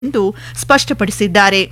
ಎಂದು ಸ್ಪಷ್ಟಪಡಿಸಿದ್ದಾರೆ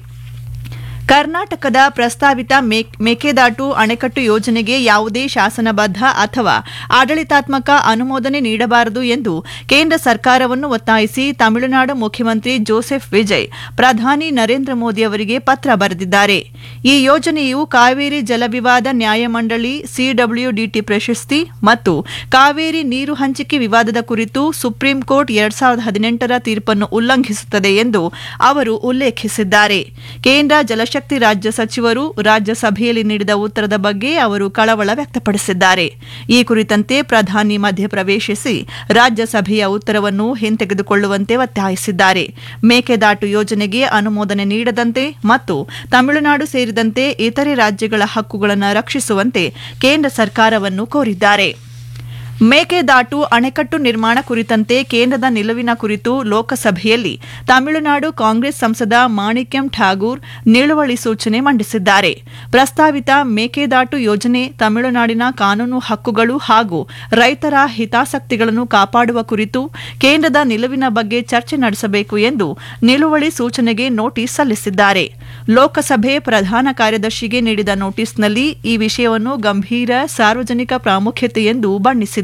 ಕರ್ನಾಟಕದ ಪ್ರಸ್ತಾವಿತ ಮೇಕ್- ಮೇಕೆದಾಟು ಅಣೆಕಟ್ಟು ಯೋಜನೆಗೆ ಯಾವುದೇ ಶಾಸನಬದ್ಧ ಅಥವಾ ಆಡಳಿತಾತ್ಮಕ ಅನುಮೋದನೆ ನೀಡಬಾರದು ಎಂದು ಕೇಂದ್ರ ಸರ್ಕಾರವನ್ನು ಒತ್ತಾಯಿಸಿ ತಮಿಳುನಾಡು ಮುಖ್ಯಮಂತ್ರಿ ಜೋಸೆಫ್ ವಿಜಯ್ ಪ್ರಧಾನಿ ನರೇಂದ್ರ ಮೋದಿ ಅವರಿಗೆ ಪತ್ರ ಬರೆದಿದ್ದಾರೆ ಈ ಯೋಜನೆಯು ಕಾವೇರಿ ಜಲವಿವಾದ ನ್ಯಾಯಮಂಡಳಿ ಸಿಡಬ್ಲ್ಯೂಡಿಟಿ ಪ್ರಶಸ್ತಿ ಮತ್ತು ಕಾವೇರಿ ನೀರು ಹಂಚಿಕೆ ವಿವಾದದ ಕುರಿತು ಸುಪ್ರೀಂ ಕೋರ್ಟ್ ಎರಡ್ ಸಾವಿರದ ಹದಿನೆಂಟರ ತೀರ್ಪನ್ನು ಉಲ್ಲಂಘಿಸುತ್ತದೆ ಎಂದು ಅವರು ಉಲ್ಲೇಖಿಸಿದ್ದಾರೆ ಕೇಂದ್ರ ಜಲಶಕ್ತಿ ರಾಜ್ಯ ಸಚಿವರು ರಾಜ್ಯಸಭೆಯಲ್ಲಿ ನೀಡಿದ ಉತ್ತರದ ಬಗ್ಗೆ ಅವರು ಕಳವಳ ವ್ಯಕ್ತಪಡಿಸಿದ್ದಾರೆ ಈ ಕುರಿತಂತೆ ಪ್ರಧಾನಿ ಮಧ್ಯಪ್ರವೇಶಿಸಿ ರಾಜ್ಯಸಭೆಯ ಉತ್ತರವನ್ನು ಹಿಂತೆಗೆದುಕೊಳ್ಳುವಂತೆ ಒತ್ತಾಯಿಸಿದ್ದಾರೆ ಮೇಕೆದಾಟು ಯೋಜನೆಗೆ ಅನುಮೋದನೆ ನೀಡದಂತೆ ಮತ್ತು ತಮಿಳುನಾಡು ಸೇರಿದಂತೆ ಇತರೆ ರಾಜ್ಯಗಳ ಹಕ್ಕುಗಳನ್ನು ರಕ್ಷಿಸುವಂತೆ ಕೇಂದ್ರ ಸರ್ಕಾರವನ್ನು ಕೋರಿದ್ದಾರೆ ಮೇಕೆದಾಟು ಅಣೆಕಟ್ಟು ನಿರ್ಮಾಣ ಕುರಿತಂತೆ ಕೇಂದ್ರದ ನಿಲುವಿನ ಕುರಿತು ಲೋಕಸಭೆಯಲ್ಲಿ ತಮಿಳುನಾಡು ಕಾಂಗ್ರೆಸ್ ಸಂಸದ ಮಾಣಿಕ್ಯಂ ಠಾಗೂರ್ ನಿಲುವಳಿ ಸೂಚನೆ ಮಂಡಿಸಿದ್ದಾರೆ ಪ್ರಸ್ತಾವಿತ ಮೇಕೆದಾಟು ಯೋಜನೆ ತಮಿಳುನಾಡಿನ ಕಾನೂನು ಹಕ್ಕುಗಳು ಹಾಗೂ ರೈತರ ಹಿತಾಸಕ್ತಿಗಳನ್ನು ಕಾಪಾಡುವ ಕುರಿತು ಕೇಂದ್ರದ ನಿಲುವಿನ ಬಗ್ಗೆ ಚರ್ಚೆ ನಡೆಸಬೇಕು ಎಂದು ನಿಲುವಳಿ ಸೂಚನೆಗೆ ನೋಟಿಸ್ ಸಲ್ಲಿಸಿದ್ದಾರೆ ಲೋಕಸಭೆ ಪ್ರಧಾನ ಕಾರ್ಯದರ್ಶಿಗೆ ನೀಡಿದ ನೋಟಿಸ್ನಲ್ಲಿ ಈ ವಿಷಯವನ್ನು ಗಂಭೀರ ಸಾರ್ವಜನಿಕ ಪ್ರಾಮುಖ್ಯತೆ ಎಂದು ಬಣ್ಣಿಸಿದ್ದಾರೆ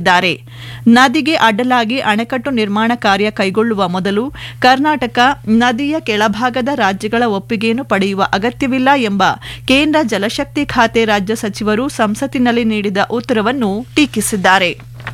ನದಿಗೆ ಅಡ್ಡಲಾಗಿ ಅಣೆಕಟ್ಟು ನಿರ್ಮಾಣ ಕಾರ್ಯ ಕೈಗೊಳ್ಳುವ ಮೊದಲು ಕರ್ನಾಟಕ ನದಿಯ ಕೆಳಭಾಗದ ರಾಜ್ಯಗಳ ಒಪ್ಪಿಗೆಯನ್ನು ಪಡೆಯುವ ಅಗತ್ಯವಿಲ್ಲ ಎಂಬ ಕೇಂದ್ರ ಜಲಶಕ್ತಿ ಖಾತೆ ರಾಜ್ಯ ಸಚಿವರು ಸಂಸತ್ತಿನಲ್ಲಿ ನೀಡಿದ ಉತ್ತರವನ್ನು ಟೀಕಿಸಿದ್ದಾರೆ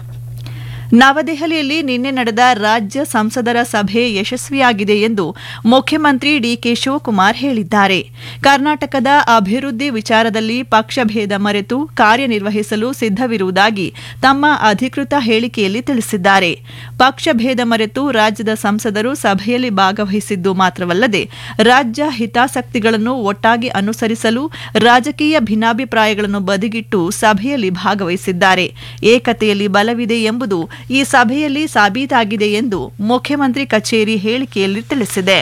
ನವದೆಹಲಿಯಲ್ಲಿ ನಿನ್ನೆ ನಡೆದ ರಾಜ್ಯ ಸಂಸದರ ಸಭೆ ಯಶಸ್ವಿಯಾಗಿದೆ ಎಂದು ಮುಖ್ಯಮಂತ್ರಿ ಡಿಕೆ ಶಿವಕುಮಾರ್ ಹೇಳಿದ್ದಾರೆ ಕರ್ನಾಟಕದ ಅಭಿವೃದ್ಧಿ ವಿಚಾರದಲ್ಲಿ ಪಕ್ಷಭೇದ ಮರೆತು ಕಾರ್ಯನಿರ್ವಹಿಸಲು ಸಿದ್ದವಿರುವುದಾಗಿ ತಮ್ಮ ಅಧಿಕೃತ ಹೇಳಿಕೆಯಲ್ಲಿ ತಿಳಿಸಿದ್ದಾರೆ ಪಕ್ಷಭೇದ ಮರೆತು ರಾಜ್ಯದ ಸಂಸದರು ಸಭೆಯಲ್ಲಿ ಭಾಗವಹಿಸಿದ್ದು ಮಾತ್ರವಲ್ಲದೆ ರಾಜ್ಯ ಹಿತಾಸಕ್ತಿಗಳನ್ನು ಒಟ್ಟಾಗಿ ಅನುಸರಿಸಲು ರಾಜಕೀಯ ಭಿನ್ನಾಭಿಪ್ರಾಯಗಳನ್ನು ಬದಿಗಿಟ್ಟು ಸಭೆಯಲ್ಲಿ ಭಾಗವಹಿಸಿದ್ದಾರೆ ಏಕತೆಯಲ್ಲಿ ಬಲವಿದೆ ಎಂಬುದು ಈ ಸಭೆಯಲ್ಲಿ ಸಾಬೀತಾಗಿದೆ ಎಂದು ಮುಖ್ಯಮಂತ್ರಿ ಕಚೇರಿ ಹೇಳಿಕೆಯಲ್ಲಿ ತಿಳಿಸಿದೆ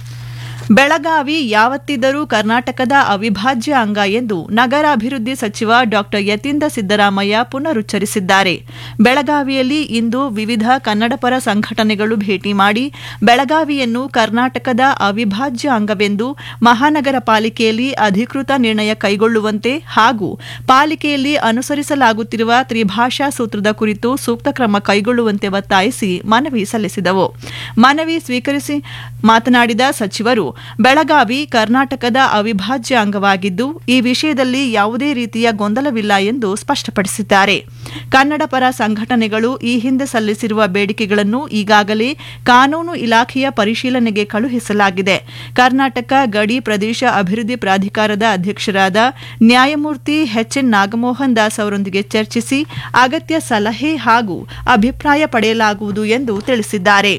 ಬೆಳಗಾವಿ ಯಾವತ್ತಿದ್ದರೂ ಕರ್ನಾಟಕದ ಅವಿಭಾಜ್ಯ ಅಂಗ ಎಂದು ನಗರಾಭಿವೃದ್ಧಿ ಸಚಿವ ಡಾ ಯತೀಂದ್ರ ಸಿದ್ದರಾಮಯ್ಯ ಪುನರುಚ್ಚರಿಸಿದ್ದಾರೆ ಬೆಳಗಾವಿಯಲ್ಲಿ ಇಂದು ವಿವಿಧ ಕನ್ನಡಪರ ಸಂಘಟನೆಗಳು ಭೇಟಿ ಮಾಡಿ ಬೆಳಗಾವಿಯನ್ನು ಕರ್ನಾಟಕದ ಅವಿಭಾಜ್ಯ ಅಂಗವೆಂದು ಮಹಾನಗರ ಪಾಲಿಕೆಯಲ್ಲಿ ಅಧಿಕೃತ ನಿರ್ಣಯ ಕೈಗೊಳ್ಳುವಂತೆ ಹಾಗೂ ಪಾಲಿಕೆಯಲ್ಲಿ ಅನುಸರಿಸಲಾಗುತ್ತಿರುವ ತ್ರಿಭಾಷಾ ಸೂತ್ರದ ಕುರಿತು ಸೂಕ್ತ ಕ್ರಮ ಕೈಗೊಳ್ಳುವಂತೆ ಒತ್ತಾಯಿಸಿ ಮನವಿ ಸಲ್ಲಿಸಿದವು ಮನವಿ ಸ್ವೀಕರಿಸಿ ಮಾತನಾಡಿದ ಸಚಿವರು ಬೆಳಗಾವಿ ಕರ್ನಾಟಕದ ಅವಿಭಾಜ್ಯ ಅಂಗವಾಗಿದ್ದು ಈ ವಿಷಯದಲ್ಲಿ ಯಾವುದೇ ರೀತಿಯ ಗೊಂದಲವಿಲ್ಲ ಎಂದು ಸ್ಪಷ್ಟಪಡಿಸಿದ್ದಾರೆ ಕನ್ನಡ ಪರ ಸಂಘಟನೆಗಳು ಈ ಹಿಂದೆ ಸಲ್ಲಿಸಿರುವ ಬೇಡಿಕೆಗಳನ್ನು ಈಗಾಗಲೇ ಕಾನೂನು ಇಲಾಖೆಯ ಪರಿಶೀಲನೆಗೆ ಕಳುಹಿಸಲಾಗಿದೆ ಕರ್ನಾಟಕ ಗಡಿ ಪ್ರದೇಶ ಅಭಿವೃದ್ಧಿ ಪ್ರಾಧಿಕಾರದ ಅಧ್ಯಕ್ಷರಾದ ನ್ಯಾಯಮೂರ್ತಿ ಎಚ್ಎನ್ ನಾಗಮೋಹನ್ ದಾಸ್ ಅವರೊಂದಿಗೆ ಚರ್ಚಿಸಿ ಅಗತ್ಯ ಸಲಹೆ ಹಾಗೂ ಅಭಿಪ್ರಾಯ ಪಡೆಯಲಾಗುವುದು ಎಂದು ತಿಳಿಸಿದ್ದಾರೆ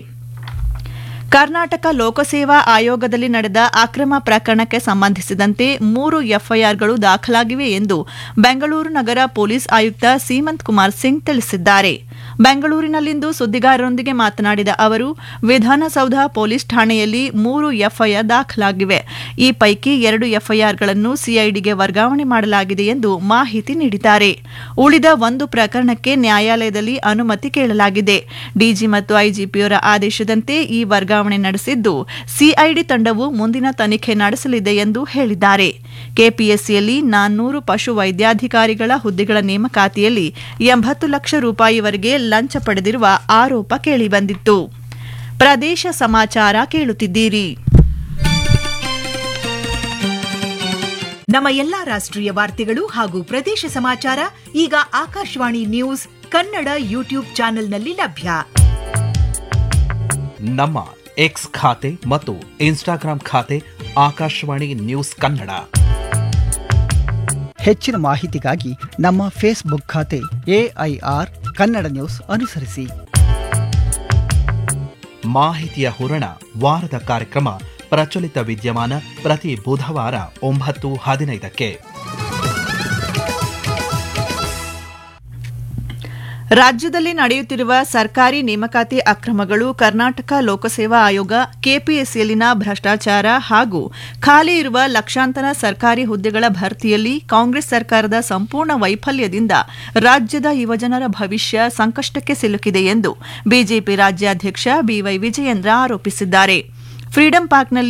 ಕರ್ನಾಟಕ ಲೋಕಸೇವಾ ಆಯೋಗದಲ್ಲಿ ನಡೆದ ಅಕ್ರಮ ಪ್ರಕರಣಕ್ಕೆ ಸಂಬಂಧಿಸಿದಂತೆ ಮೂರು ಎಫ್ಐಆರ್ಗಳು ದಾಖಲಾಗಿವೆ ಎಂದು ಬೆಂಗಳೂರು ನಗರ ಪೊಲೀಸ್ ಆಯುಕ್ತ ಸೀಮಂತ್ ಕುಮಾರ್ ಸಿಂಗ್ ತಿಳಿಸಿದ್ದಾರೆ ಬೆಂಗಳೂರಿನಲ್ಲಿಂದು ಸುದ್ದಿಗಾರರೊಂದಿಗೆ ಮಾತನಾಡಿದ ಅವರು ವಿಧಾನಸೌಧ ಪೊಲೀಸ್ ಠಾಣೆಯಲ್ಲಿ ಮೂರು ಎಫ್ಐಆರ್ ದಾಖಲಾಗಿವೆ ಈ ಪೈಕಿ ಎರಡು ಎಫ್ಐಆರ್ಗಳನ್ನು ಸಿಐಡಿಗೆ ವರ್ಗಾವಣೆ ಮಾಡಲಾಗಿದೆ ಎಂದು ಮಾಹಿತಿ ನೀಡಿದ್ದಾರೆ ಉಳಿದ ಒಂದು ಪ್ರಕರಣಕ್ಕೆ ನ್ಯಾಯಾಲಯದಲ್ಲಿ ಅನುಮತಿ ಕೇಳಲಾಗಿದೆ ಡಿಜಿ ಮತ್ತು ಐಜಿಪಿಯವರ ಆದೇಶದಂತೆ ಈ ವರ್ಗಾವಣೆ ನಡೆಸಿದ್ದು ಸಿಐಡಿ ತಂಡವು ಮುಂದಿನ ತನಿಖೆ ನಡೆಸಲಿದೆ ಎಂದು ಹೇಳಿದ್ದಾರೆ ಕೆಪಿಎಸ್ಸಿಯಲ್ಲಿ ನಾನ್ನೂರು ಪಶು ವೈದ್ಯಾಧಿಕಾರಿಗಳ ಹುದ್ದೆಗಳ ನೇಮಕಾತಿಯಲ್ಲಿ ಎಂಬತ್ತು ಲಕ್ಷ ರೂಪಾಯಿವರೆಗೆ ಲಂಚ ಪಡೆದಿರುವ ಆರೋಪ ಕೇಳಿಬಂದಿತ್ತು ಪ್ರದೇಶ ಸಮಾಚಾರ ಕೇಳುತ್ತಿದ್ದೀರಿ ನಮ್ಮ ಎಲ್ಲಾ ರಾಷ್ಟ್ರೀಯ ವಾರ್ತೆಗಳು ಹಾಗೂ ಪ್ರದೇಶ ಸಮಾಚಾರ ಈಗ ಆಕಾಶವಾಣಿ ನ್ಯೂಸ್ ಕನ್ನಡ ಯೂಟ್ಯೂಬ್ ಚಾನೆಲ್ನಲ್ಲಿ ಲಭ್ಯ ನಮ್ಮ ಎಕ್ಸ್ ಖಾತೆ ಮತ್ತು ಇನ್ಸ್ಟಾಗ್ರಾಂ ಖಾತೆ ಆಕಾಶವಾಣಿ ನ್ಯೂಸ್ ಕನ್ನಡ ಹೆಚ್ಚಿನ ಮಾಹಿತಿಗಾಗಿ ನಮ್ಮ ಫೇಸ್ಬುಕ್ ಖಾತೆ ಎಐಆರ್ ಕನ್ನಡ ನ್ಯೂಸ್ ಅನುಸರಿಸಿ ಮಾಹಿತಿಯ ಹೂರಣ ವಾರದ ಕಾರ್ಯಕ್ರಮ ಪ್ರಚಲಿತ ವಿದ್ಯಮಾನ ಪ್ರತಿ ಬುಧವಾರ ಒಂಬತ್ತು ಹದಿನೈದಕ್ಕೆ ರಾಜ್ಯದಲ್ಲಿ ನಡೆಯುತ್ತಿರುವ ಸರ್ಕಾರಿ ನೇಮಕಾತಿ ಅಕ್ರಮಗಳು ಕರ್ನಾಟಕ ಲೋಕಸೇವಾ ಆಯೋಗ ಕೆಪಿಎಸ್ಸಿಯಲ್ಲಿನ ಭ್ರಷ್ಟಾಚಾರ ಹಾಗೂ ಖಾಲಿ ಇರುವ ಲಕ್ಷಾಂತರ ಸರ್ಕಾರಿ ಹುದ್ದೆಗಳ ಭರ್ತಿಯಲ್ಲಿ ಕಾಂಗ್ರೆಸ್ ಸರ್ಕಾರದ ಸಂಪೂರ್ಣ ವೈಫಲ್ಯದಿಂದ ರಾಜ್ಯದ ಯುವಜನರ ಭವಿಷ್ಯ ಸಂಕಷ್ಟಕ್ಕೆ ಸಿಲುಕಿದೆ ಎಂದು ಬಿಜೆಪಿ ರಾಜ್ಯಾಧ್ಯಕ್ಷ ಬಿವೈ ವಿಜಯೇಂದ್ರ ಆರೋಪಿಸಿದ್ದಾರೆ ಫ್ರೀಡಂ ಪಾರ್ಕ್ನಲ್ಲಿ